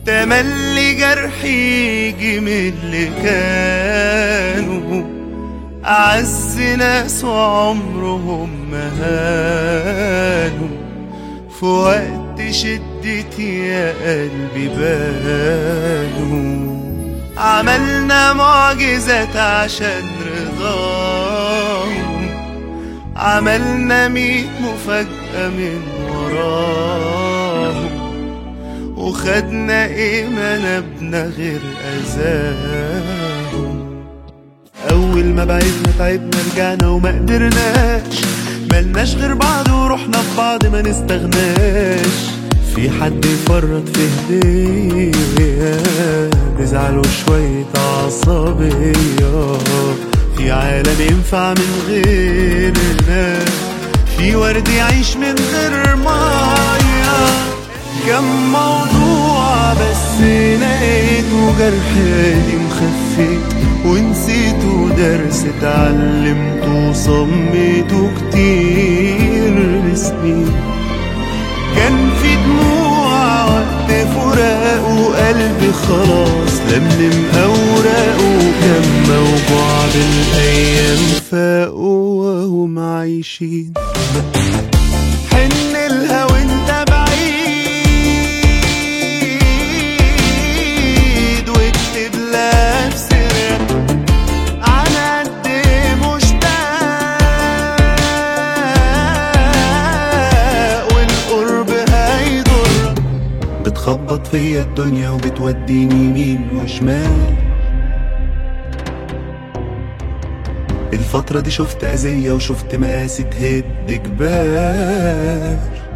تملي جرحي يجي من اللي كانوا أعز ناس وعمرهم ما هانوا في وقت شدتي يا قلبي بانوا عملنا معجزات عشان رضاهم عملنا ميت مفاجأة من وراهم وخدنا ايه ما نبنا غير اذاهم اول ما بعدنا تعبنا رجعنا وما قدرناش ملناش غير بعض ورحنا في بعض ما نستغناش في حد يفرط في هدية تزعلوا شوية عصبية في عالم ينفع من غيرنا في ورد يعيش من غير مية كم موضوع بس لقيته جرح قديم خفيت ونسيته درس اتعلمته وصميته كتير سنين كان في دموع وقت فراق وقلبي خلاص لملم اوراقه كان موجوع بالايام فاقوا وهم عايشين حن لها وانت بعيد واكتب لها في سرك عن قد مشتاق والقرب هيضر بتخبط فيا الدنيا وبتوديني يمين وشمال الفترة دي شفت أذية وشفت مقاسي تهد جبال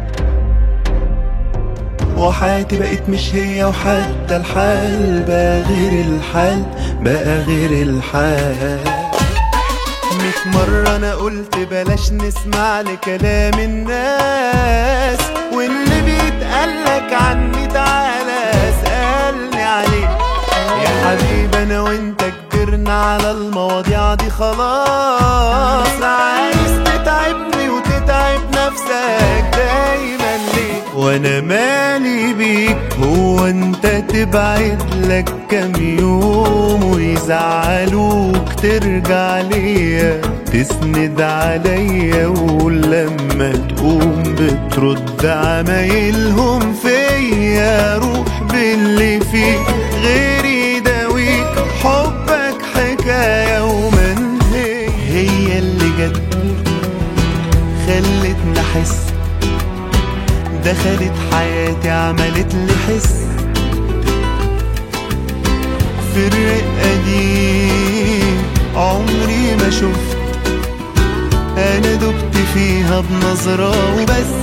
وحياتي بقت مش هي وحتى الحال بقى غير الحال بقى غير الحال ميت مرة أنا قلت بلاش نسمع لكلام الناس واللي بيتقالك عني تعالى اسألني عليه يا حبيبي أنا وأنت كبرنا على المواضيع دي خلاص عايز تتعبني وتتعب نفسك دايما ليه وانا مالي بيك هو انت تبعد لك كام يوم ويزعلوك ترجع ليا تسند عليا ولما تقوم بترد عمايلهم فيا روح باللي فيك غيري داويك حبك حكاية ومنهي هي اللي جت خلتني احس دخلت حياتي عملت لي حس في الرقة دي عمري ما شفت انا دبت فيها بنظرة وبس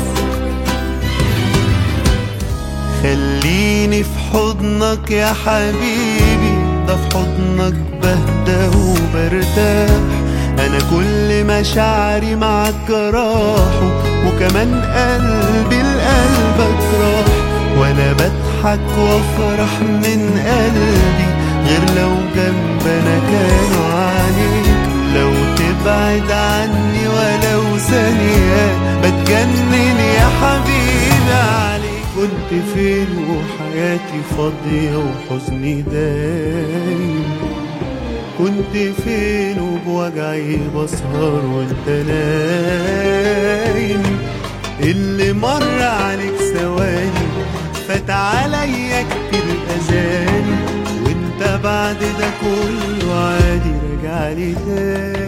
خليني في حضنك يا حبيبي ده في حضنك بهدى وبرتاح انا كل مشاعري معك راحوا وكمان قلبي لقلبك راح وانا بضحك وافرح من قلبي غير لو جنبنا كانوا عليك لو تبعد عني ولو ثانية بتجنن يا حبيبي عليك كنت فين وحياتي فاضية وحزني دايم كنت فين وبوجعي بسهر وانت نايم اللي مر عليك ثواني فات عليا كتير اذاني وانت بعد ده كله عادي راجع لي تاني